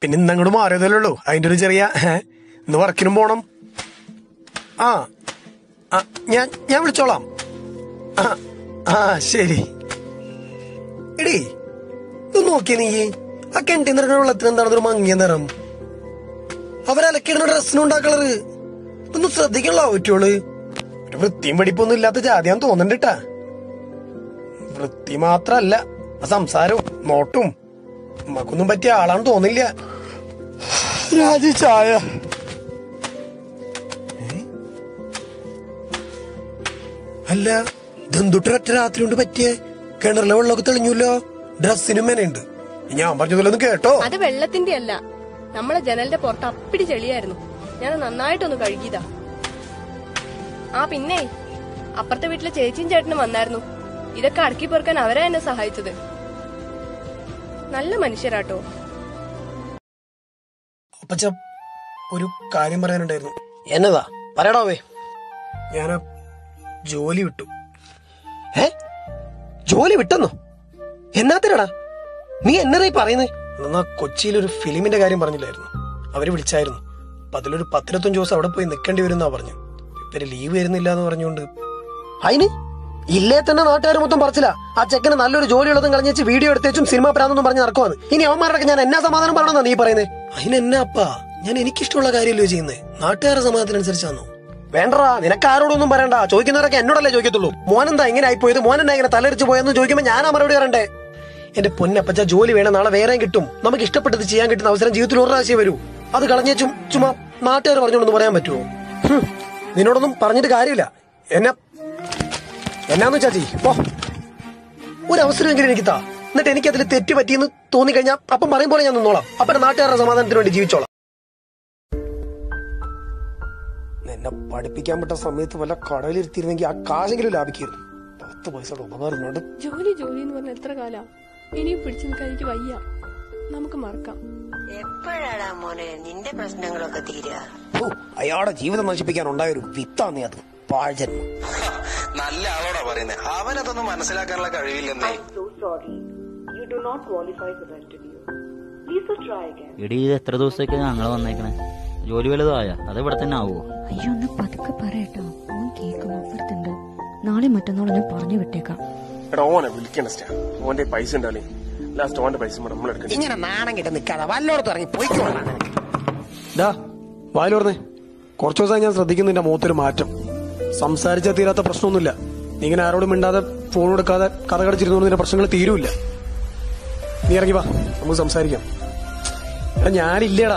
പിന്നെ ഇന്ന് അങ്ങോട്ട് മാറിയതല്ലേ ഉള്ളൂ അതിന്റെ ഒരു ചെറിയ ഏ, ഇന്ന് വർക്കിനും പോണം ആ ആ, ഞാൻ ഞാൻ വിളിച്ചോളാം ആ ആ ശരി എടീ ഇത് നോക്കിയ നീ ആ കിണറ്റിൽ നിറങ്ങുന്ന വെള്ളത്തിന് എന്താണ് ഒരു മങ്ങിയ നിറം അവരലക്കിടുന്ന ഡ്രസ്സിനുണ്ടാ കളറ് ഇതൊന്നും ശ്രദ്ധിക്കണല്ലോ പറ്റുള്ളൂ ഒരു വൃത്തിയും വെടിപ്പൊന്നും ഇല്ലാത്ത ജാതിയാന്ന് തോന്നണ്ടിട്ടാ വൃത്തി മാത്രല്ല ആ സംസാരവും നോട്ടും നമുക്കൊന്നും പറ്റിയ ആളാന്ന് തോന്നില്ല രാജി ചായ ഏ? അല്ല ഇതെന്തുട്ടൊരൊറ്റ രാത്രി കൊണ്ട് പറ്റിയേ കിണറിലെ വെള്ളമൊക്കെ തെളിഞ്ഞല്ലോ ഡ്രസ്സിനും മെനയുണ്ട് ഞാൻ പറഞ്ഞതിലൊന്നും കേട്ടോ അത് വെള്ളത്തിന്റെ അല്ല നമ്മളെ ജനലിന്റെ പുറത്ത് അപ്പിടി ചെളിയായിരുന്നു ഞാൻ നന്നായിട്ടൊന്ന് കഴുകിയതാ ആ പിന്നെ അപ്പുറത്തെ വീട്ടിലെ ചേച്ചിയും ചേട്ടനും വന്നായിരുന്നു ഇതൊക്കെ അടക്കി പെറുക്കാൻ അവരാ എന്നെ സഹായിച്ചത് നല്ല മനുഷ്യരാട്ടോ അപ്പച്ച ഒരു കാര്യം പറയാനുണ്ടായിരുന്നു എന്നതാ പറയടാവേ ഞാൻ ജോലി വിട്ടു ഏ ജോലി വിട്ടെന്നോ എന്നാത്തിനടാ നീ എന്നതായി പറയുന്നേ എന്നാ കൊച്ചിയിൽ ഒരു ഫിലിമിന്റെ കാര്യം പറഞ്ഞില്ലായിരുന്നു അവര് വിളിച്ചായിരുന്നു അപ്പൊ അതിലൊരു പത്തിരുപത്തഞ്ച് ദിവസം അവിടെ പോയി നിൽക്കേണ്ടി വരുന്നാ പറഞ്ഞു ഇവര് ലീവ് വരുന്നില്ല എന്ന് പറഞ്ഞുകൊണ്ട് അതിന് ഇല്ലേ തന്നെ നാട്ടുകാർ മൊത്തം പറച്ചില്ല ആ ചെക്കന് നല്ലൊരു ജോലി ഉള്ളതും കളഞ്ഞേച്ച് വീഡിയോ എടുത്തേച്ചും സിനിമ പ്രാന്തെന്നും പറഞ്ഞ് നടക്കുവാന്ന് ഇനി അവന്മാരുടെ ഞാൻ എന്നാ സമാധാനം പറയണമെന്നാ നീ പറയുന്നേ അതിനെന്നാ അപ്പാ ഞാൻ എനിക്കിഷ്ടമുള്ള കാര്യമല്ലോ ചെയ്യുന്നത് നാട്ടുകാരുടെ സമാധാനത്തിനനുസരിച്ചാണോ വേണ്ടടാ നിനക്ക് ആരോടൊന്നും പറയണ്ട ചോദിക്കുന്നവരൊക്കെ എന്നോടല്ലേ ചോദിക്കത്തുള്ളൂ മോനെന്താ ഇങ്ങനെ ആയിപ്പോയത് മോനെന്താ ഇങ്ങനെ തലരിച്ച് പോയെന്ന് ചോദിക്കുമ്പോൾ ഞാനാ മറുപടി പറയണ്ടേ എന്റെ പൊന്നപ്പച്ച ജോലി വേണം നാളെ വേറെയും കിട്ടും നമുക്ക് ഇഷ്ടപ്പെട്ടത് ചെയ്യാൻ കിട്ടുന്ന അവസരം ജീവിതത്തിൽ ഒരു പ്രാവശ്യം വരൂ അത് കളഞ്ഞേച്ചും ചുമ്മാ നാട്ടുകാർ പറഞ്ഞോണ്ടൊന്ന് പറയാൻ പറ്റുമോ ഹും, നിന്നോടൊന്നും പറഞ്ഞിട്ട് കാര്യമില്ല എന്നെ എന്നാന്ന് വെച്ചാ ചെയ് പോ ഒരു അവസരമെങ്കിലും എനിക്ക് താ എന്നിട്ട് എനിക്ക് അതിൽ തെറ്റ് പറ്റിയെന്ന് തോന്നിക്കഴിഞ്ഞാൽ അപ്പം പറയും പോലെ ഞാൻ നിന്നോളാം അപ്പം നാട്ടുകാരുടെ സമാധാനത്തിന് വേണ്ടി ജീവിച്ചോളാം എന്നെ പഠിപ്പിക്കാൻ പറ്റ സമയത്ത് വല്ല കടയിലിരുത്തിയിരുന്നെങ്കിൽ ആ കാശെങ്കിലും ലാഭിക്കായിരുന്നു പത്ത് പൈസയുടെ ഉപകാരമുണ്ട് ജോലി ജോലി എന്ന് പറഞ്ഞ എത്ര കാലാ ഇനിയും പിടിച്ചു നിൽക്കാൻ എനിക്ക് വയ്യ നമുക്ക് മറക്കാം എപ്പോഴാടാ മോനെ നിന്റെ പ്രശ്നങ്ങളൊക്കെ തീരുക ഓ അയാളുടെ ജീവിതം നശിപ്പിക്കാൻ ഉണ്ടായൊരു വിത്താന്നേ അത് പാഴ്ജന്മം നല്ല ആളോടാ പറയുന്നത് അവനതൊന്നും മനസ്സിലാക്കാനുള്ള കഴിവില്ലെന്നേ so sorry. You do not qualify for the interview. Please uh, try again. എടി ഇത് എത്ര ദിവസത്തേക്ക് ഞങ്ങൾ വന്നേക്കണേ ജോലി വലുതായ അത് ഇവിടെ തന്നെ ആവുമോ അയ്യോ ഒന്ന് പതുക്കെ പറയട്ടോ ഓൻ കേൾക്കും അപ്പുറത്തുണ്ട് നാളെ മറ്റന്നാളും ഞാൻ പറഞ്ഞു വിട്ടേക്കാം എടാ ഓനെ വിളിക്കണ സ്റ്റാ ഓന്റെ പൈസ ഉണ്ടാലേ ലാസ്റ്റ് ഓന്റെ പൈസ നമ്മൾ എടുക്കണേ ഇങ്ങനെ നാണം കിட்ட നിൽക്കാതെ വല്ലോടത്ത് ഇറങ്ങി പോയിക്കോളാം ഡാ വായിലോർന്നേ കുറച്ചു ദിവസമായി ഞാൻ ശ്രദ്ധിക്കുന്നു എന്റെ മുഖത്തൊരു മാറ്റം സംസാരിച്ചാൽ തീരാത്ത പ്രശ്നമൊന്നുമില്ല നീ ഇങ്ങനെ ആരോടും മിണ്ടാതെ ഫോൺ കൊടുക്കാതെ കഥ കടച്ചിരുന്നോണ്ട് നിന്റെ പ്രശ്നങ്ങൾ തീരൂല്ല നീ ഇറങ്ങി വാ നമുക്ക് സംസാരിക്കാം എടാ ഞാനില്ലേടാ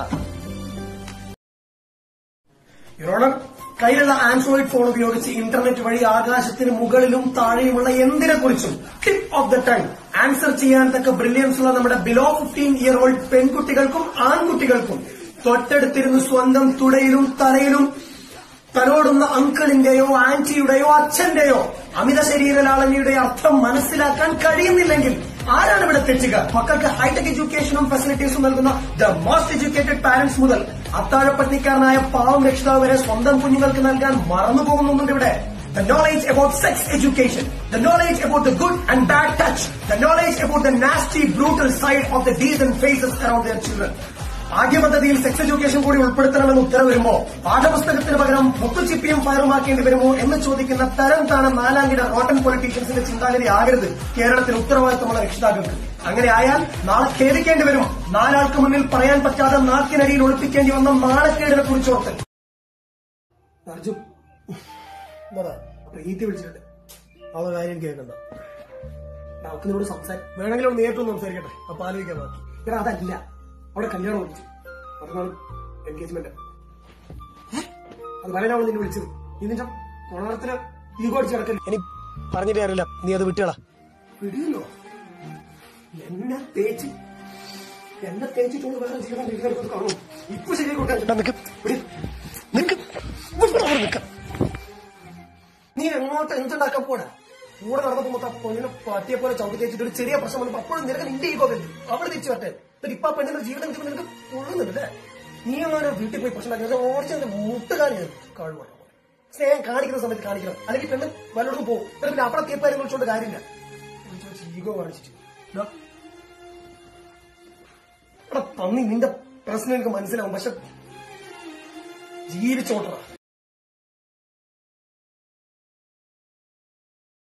യുറോണർ കയ്യിലുള്ള ആൻഡ്രോയിഡ് ഫോൺ ഉപയോഗിച്ച് ഇന്റർനെറ്റ് വഴി ആകാശത്തിന് മുകളിലും താഴെയുമുള്ള എന്തിനെ കുറിച്ചും tip of the time answer ചെയ്യാൻ തക്ക ബ്രില്യൻസ് ഉള്ള നമ്മുടെ ബിലോ ഫിഫ്റ്റീൻ ഇയർ ഓൾഡ് പെൺകുട്ടികൾക്കും ആൺകുട്ടികൾക്കും തൊട്ടടുത്തിരുന്ന് സ്വന്തം തുടയിലും തലയിലും തലോടുന്ന അങ്കിളിന്റെയോ ആന്റിയുടെയോ അച്ഛന്റെയോ അമിത ശരീരലാളനയുടെ അർത്ഥം മനസ്സിലാക്കാൻ കഴിയുന്നില്ലെങ്കിൽ ആരാണ് ഇവിടെ തെറ്റുക മക്കൾക്ക് ഹൈടെക് എഡ്യൂക്കേഷനും ഫെസിലിറ്റീസും നൽകുന്ന ദ മോസ്റ്റ് എഡ്യൂക്കേറ്റഡ് പാരന്റ്സ് മുതൽ അത്താഴപ്പട്ടിക്കാരനായ പാവം രക്ഷിതാവ് വരെ സ്വന്തം കുഞ്ഞുങ്ങൾക്ക് നൽകാൻ മറന്നു പോകുന്നുണ്ട് ഇവിടെ The knowledge about sex education, the knowledge about the good and bad touch, the knowledge about the nasty, brutal side of the decent faces around their children. പാഠ്യപദ്ധതിയിൽ സെക്സ് എഡ്യൂക്കേഷൻ കൂടി ഉൾപ്പെടുത്തണമെന്ന് ഉത്തരവ് വരുമ്പോ പാഠപുസ്തകത്തിന് പകരം മുത്തുച്ചിപ്പിയും ഫയറുമാക്കേണ്ടി വരുമോ എന്ന് ചോദിക്കുന്ന തരം താണ നാലാംകിട റോട്ടൻ പൊളിറ്റീഷ്യൻസിന്റെ ചിന്താഗതി ആകരുത് കേരളത്തിൽ ഉത്തരവാദിത്തമുള്ള രക്ഷിതാക്കൾക്ക് അങ്ങനെ ആയാൽ നാളെ ഖേദിക്കേണ്ടി വരും നാലാൾക്ക് മുന്നിൽ പറയാൻ പറ്റാതെ നാക്കിനരിയിൽ ഒളിപ്പിക്കേണ്ടി വന്ന നാണക്കേടിനെ കുറിച്ചോർത്ത് അർജുൻ പ്രീതി വിളിച്ചിട്ടുണ്ട് അവളെ കാര്യം കേൾക്കണ്ട അവൾക്ക് നിന്നോട് സംസാരിക്കും വേണമെങ്കിൽ അവൾ നേരിട്ടൊന്ന് സംസാരിക്കട്ടെ അപ്പൊ ആലോചിക്കാൻ ബാക്കി എടാ അതല്ല അവിടെ കല്യാണം വിളിച്ചു മറ്റന്നാൾ എൻഗേജ്മെന്റ് അത് പറയാൻ അവൾ നിന്നെ വിളിച്ചത് ഇതിന്റെ കൊണർത്തിന് ഈഗോ അടിച്ച് കിടക്കല്ലേ ഇനി പറഞ്ഞിട്ട് അറിയില്ല നീ അത് വിട്ടുകളാ വിടിയല്ലോ എന്നെ തേച്ച് എന്നെ തേച്ചിട്ടുള്ള വേറെ ജീവിതം വീട്ടിലെടുത്ത് കാണും ഇപ്പൊ ശരിയായി നിക്ക് നിക്ക് നിക്ക് നീ എങ്ങോട്ട് എന്തുണ്ടാക്കാൻ പോടാ കൂടെ നടന്നപ്പോ മൊത്തം ആ പെണ്ണിനെ പട്ടിയെ പോലെ ചവിട്ടി തേച്ചിട്ട് ഒരു ചെറിയ പ്രശ്നം വന്നപ്പോ അപ്പോഴും നിനക്ക് നിന്റെ ഈഗോ വരും അവള് തിരിച്ചു വരട്ടെ എന്നിട്ട് ഇപ്പൊ ആ പെണ്ണിന്റെ ജീവിതം കിട്ടുമ്പോൾ നിനക്ക് പൊള്ളുന്നുണ്ടല്ലേ നീ അങ്ങനെ വീട്ടിൽ പോയി പ്രശ്നം ഉണ്ടാക്കി ഓടിച്ചതിന്റെ മുട്ടുകാണി കഴിവാണ് സ്നേഹം കാണിക്കുന്ന സമയത്ത് കാണിക്കണം അല്ലെങ്കിൽ പെണ്ണ് വല്ലയിടത്തും പോകും എന്നിട്ട് പിന്നെ അവിടെ തീർപ്പാരും വിളിച്ചോണ്ട് കാര്യമില്ല ഈഗോ കാണിച്ചിട്ട് ദാ. എടാ പന്നി നിന്റെ പ്രശ്നം എനിക്ക് മനസ്സിലാവും പക്ഷെ ജീവിച്ചോട്ടറ